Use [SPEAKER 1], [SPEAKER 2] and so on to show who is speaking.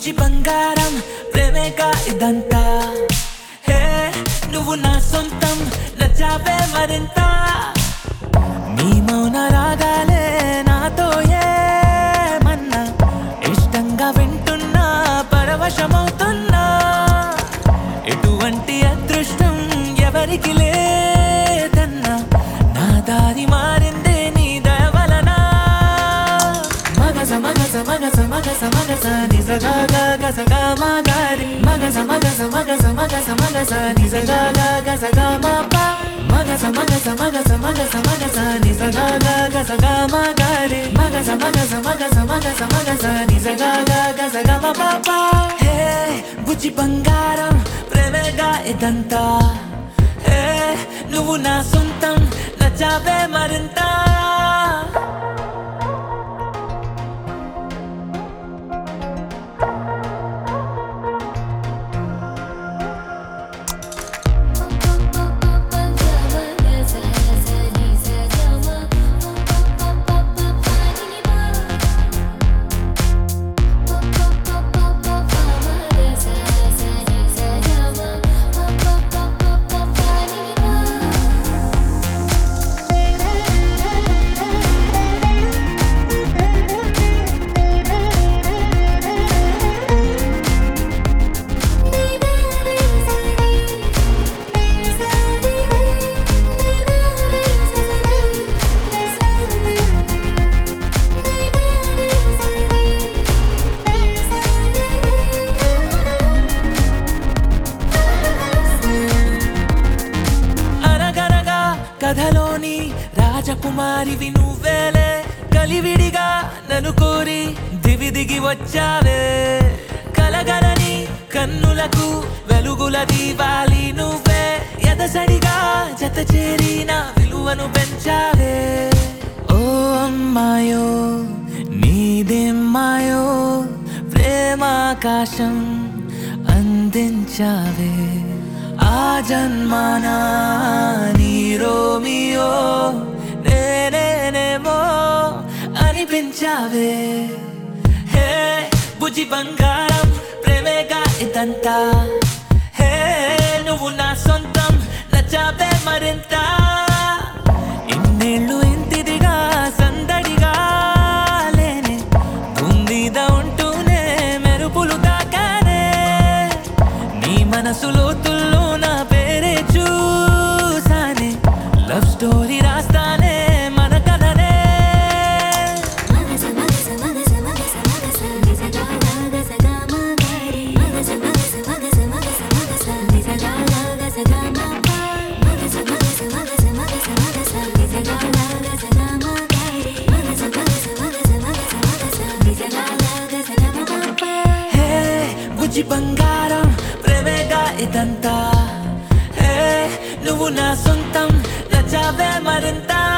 [SPEAKER 1] బుజ్జి బంగారం ప్రేమేగా ఇదంతా హే నువ్వు నా సొంతం నచ్చావే మరింత నీ మౌన రాగాలే నాతో ఏమన్నా ఇష్టంగా వింటున్నా పరవశమవుతున్నా ఎటువంటి అదృష్టం ఎవరికి లేదన్నా నా దారి మారిందే నీ దయ వలన మగస మగస మగస మగస మగస నిజగా గసగా మా గారి మగస మగస మగస మగస మగస నిజగా గసగా మా పా మగస మగస మగస మగస మగస నిజగా గసగా మా గారి మగస మగస మగస మగస మగస నిజగా గసగా మా పాపా హే బుజ్జి బంగారం ప్రేమగా ఇదంతా హే నువ్వు నా సొంతం నచ్చావే మరింత అనగనగా కథలోని రాజకుమారివి నువ్వేలే కలివిడిగా నన్ను కోరి దివి దిగి వచ్చావే కలగలని కన్నులకు వెలుగుల దీవాలి నువ్వే ఎదసడిగా జత చేరి నా విలువను పెంచావే ఓ అమ్మాయో నీదేమ్మాయో ప్రేమాకాశం అందించావే ఆ జన్మాన నీ రోమియో నేనేనేమో అనిపించావే హే బుజ్జి బంగారం ప్రేమేగా ఇదంతా హే నువ్వు నా సొంతం నచ్చావే మరింత ఇన్నేళ్ళు ఇంతిదిగా సందడిగా లేనే గుందీద ఉంటూనే మెరుపులు తాకానే నీ మనసు లోతుల్లో నా పేరే చూసానే లవ్ స్టోరీ రాస్తానే మన కథనే హే బుజ్జి బంగారం ప్రేమేగా ఇదంతా హే నువ్వు నా సొంతం నచ్చావే మరింత